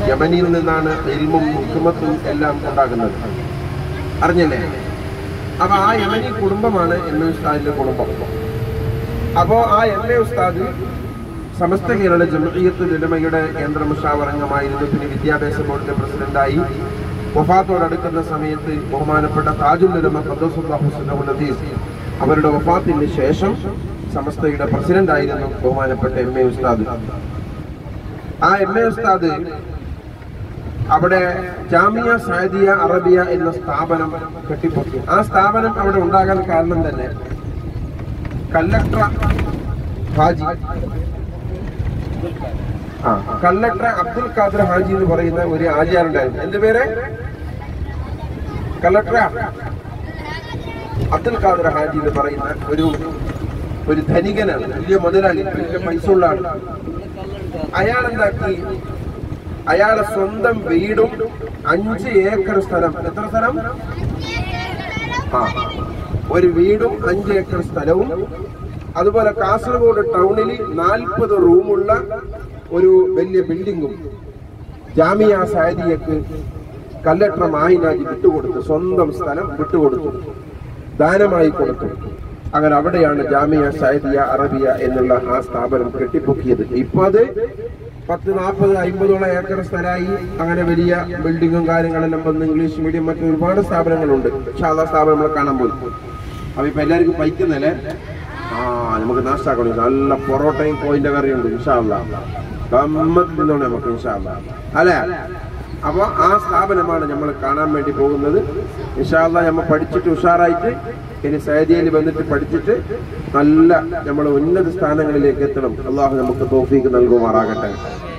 യമനിയിൽ നിന്നാണ് ഇൽമും ഹിക്മത്തും എല്ലാം ഉണ്ടാകുന്നത് അറിഞ്ഞല്ലേ അപ്പൊ ആ യമനി കുടുംബമാണ് എം എ ഉസ്താദിന്റെ കുടുംബം അപ്പോ ആ എം എ ഉസ്താദ് സമസ്ത കേരള ജമീയത്ത് ഉലമയുടെ കേന്ദ്ര മുഷാവറംഗമായിരുന്നു പിന്നെ വിദ്യാഭ്യാസ ബോർഡിന്റെ പ്രസിഡന്റായി വഫാത്തോടടുക്കുന്ന സമയത്ത് ബഹുമാനപ്പെട്ട താജുൽ ഉലമ ഖദ്ദസുല്ലാഹു സുന്നഹുൽ അസീസ് അവരുടെ വഫാത്തിന് ശേഷം സമസ്തയുടെ പ്രസിഡന്റ് ആയിരുന്നു ബഹുമാനപ്പെട്ട എം എ ഉസ്താദ് ആ എം എ ഉസ്താദ് അവിടെ ജാമിയ സാദിയ അറബിയ എന്ന സ്ഥാപനം കെട്ടിപ്പൊക്കി ആ സ്ഥാപനം അവിടെ ഉണ്ടാകാൻ കാരണം തന്നെ കല്ലക്ടർ ഹാജി ആ കല്ലക്ടർ അബ്ദുൽ ഖാദർ ഹാജി എന്ന് പറയുന്ന ഒരു ആചാരുണ്ടായിരുന്നു എന്റെ പേര് കല്ലക്ടർ അബ്ദുൽ ഖാദർ ഹാജി എന്ന് പറയുന്ന ഒരു ഒരു ധനികനാണ് വലിയ മുതലാളി വലിയ പൈസ ഉള്ള ആൾ അയാൾ എന്താക്കി അയാളെ സ്വന്തം വീടും അഞ്ച് ഏക്കർ സ്ഥലം എത്ര സ്ഥലം ആ ഒരു വീടും അഞ്ച് ഏക്കർ സ്ഥലവും അതുപോലെ കാസർഗോഡ് ടൗണിൽ നാൽപ്പത് റൂമുള്ള ഒരു വലിയ ബിൽഡിങ്ങും ജാമിയ സാദിയക്ക് കല്ലട്ര മാഹിനാജി വിട്ടുകൊടുത്തു സ്വന്തം സ്ഥലം വിട്ടുകൊടുത്തു ദാനമായി കൊടുത്തു അങ്ങനെ അവിടെയാണ് ജാമിയ സാദിയ അറബിയ എന്നുള്ള ആ സ്ഥാപനം കെട്ടിപ്പൊക്കിയത് ഇപ്പൊ അത് പത്ത് നാൽപ്പത് അമ്പതോളം ഏക്കർ സ്ഥലമായി അങ്ങനെ വലിയ ബിൽഡിങ്ങും കാര്യങ്ങളെല്ലാം വന്ന് ഇംഗ്ലീഷ് മീഡിയം മറ്റു ഒരുപാട് സ്ഥാപനങ്ങളുണ്ട് ഷാദ സ്ഥാപനം നമ്മൾ കാണാൻ പോയി അപ്പൊ ഇപ്പൊ എല്ലാവർക്കും പൈക്കുന്നല്ലേ ആ നമുക്ക് നാശാക്കണം നല്ല പൊറോട്ടയും കോയിന്റെ കറിയുണ്ട് ഇൻഷാല്ല ഗമ്മത്ത് തിന്നോണം നമുക്ക് ഇൻഷാല്ല അല്ലേ അപ്പൊ ആ സ്ഥാപനമാണ് നമ്മൾ കാണാൻ വേണ്ടി പോകുന്നത് ഇൻഷാല്ല നമ്മൾ പഠിച്ചിട്ട് ഉഷാറായിട്ട് ഇനി സൈദിയയിൽ വന്നിട്ട് പഠിച്ചിട്ട് നല്ല നമ്മൾ ഉന്നത സ്ഥാനങ്ങളിലേക്ക് എത്തണം അള്ളാഹു നമുക്ക് തോഫീക്ക് നൽകുമാറാകട്ടെ